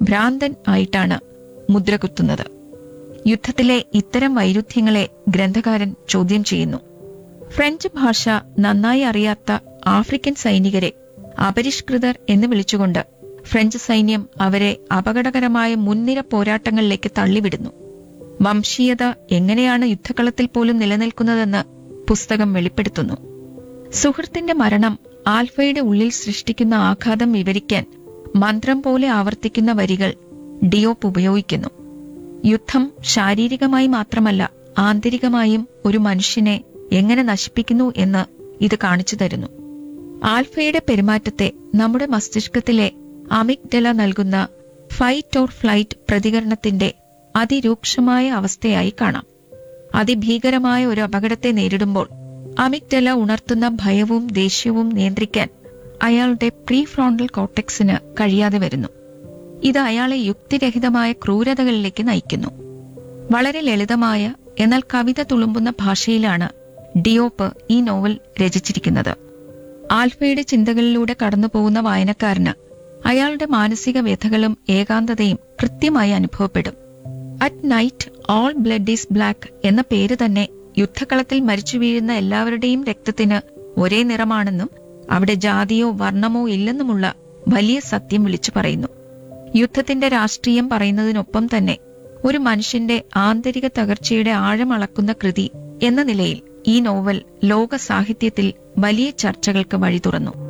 ഭ്രാന്തൻ ആയിട്ടാണ് മുദ്രകുത്തുന്നത് യുദ്ധത്തിലെ ഇത്തരം വൈരുദ്ധ്യങ്ങളെ ഗ്രന്ഥകാരൻ ചോദ്യം ചെയ്യുന്നു ഫ്രഞ്ച് ഭാഷ നന്നായി അറിയാത്ത ആഫ്രിക്കൻ സൈനികരെ അപരിഷ്കൃതർ എന്ന് വിളിച്ചുകൊണ്ട് ഫ്രഞ്ച് സൈന്യം അവരെ അപകടകരമായ മുൻനിര പോരാട്ടങ്ങളിലേക്ക് തള്ളിവിടുന്നു വംശീയത എങ്ങനെയാണ് യുദ്ധക്കളത്തിൽ പോലും നിലനിൽക്കുന്നതെന്ന് പുസ്തകം വെളിപ്പെടുത്തുന്നു സുഹൃത്തിന്റെ മരണം ആൽഫയുടെ ഉള്ളിൽ സൃഷ്ടിക്കുന്ന ആഘാതം വിവരിക്കാൻ മന്ത്രം പോലെ ആവർത്തിക്കുന്ന വരികൾ ഡിയോപ്പ് ഉപയോഗിക്കുന്നു യുദ്ധം ശാരീരികമായി മാത്രമല്ല ആന്തരികമായും ഒരു മനുഷ്യനെ എങ്ങനെ നശിപ്പിക്കുന്നു എന്ന് ഇത് കാണിച്ചു തരുന്നു ആൽഫയുടെ പെരുമാറ്റത്തെ നമ്മുടെ മസ്തിഷ്കത്തിലെ അമിഗ്ഡല നൽകുന്ന ഫൈറ്റ് ഓർ ഫ്ലൈറ്റ് പ്രതികരണത്തിന്റെ അതിരൂക്ഷമായ അവസ്ഥയായി കാണാം അതിഭീകരമായ ഒരു അപകടത്തെ നേരിടുമ്പോൾ അമിഗ്ഡല ഉണർത്തുന്ന ഭയവും ദേഷ്യവും നിയന്ത്രിക്കാൻ അയാളുടെ പ്രീ ഫ്രോണ്ടൽ കോർട്ടെക്സിന് കഴിയാതെ വരുന്നു ഇത് അയാളെ യുക്തിരഹിതമായ ക്രൂരതകളിലേക്ക് നയിക്കുന്നു വളരെ ലളിതമായ എന്നാൽ കവിത തുളുമ്പുന്ന ഭാഷയിലാണ് ഡിയോപ്പ് ഈ നോവൽ രചിച്ചിരിക്കുന്നത് ആൽഫയുടെ ചിന്തകളിലൂടെ കടന്നുപോകുന്ന വായനക്കാരന് അയാളുടെ മാനസിക വ്യഥകളും ഏകാന്തതയും കൃത്യമായി അനുഭവപ്പെടും at night all blood is black എന്ന പേര് തന്നെ യുദ്ധക്കളത്തിൽ മരിച്ചു വീഴുന്ന എല്ലാവരുടെയും രക്തത്തിന് ഒരേ നിറമാണെന്നും അവിടെ ജാതിയോ വർണ്ണമോ ഇല്ലെന്നുമുള്ള വലിയ സത്യം വിളിച്ചു പറയുന്നു യുദ്ധത്തിന്റെ രാഷ്ട്രീയം പറയുന്നതിനൊപ്പം തന്നെ ഒരു മനുഷ്യന്റെ ആന്തരിക തകർച്ചയുടെ ആഴമളക്കുന്ന കൃതി എന്ന നിലയിൽ ഈ നോവൽ ലോക സാഹിത്യത്തിൽ വലിയ ചർച്ചകൾക്ക് വഴി തുറന്നു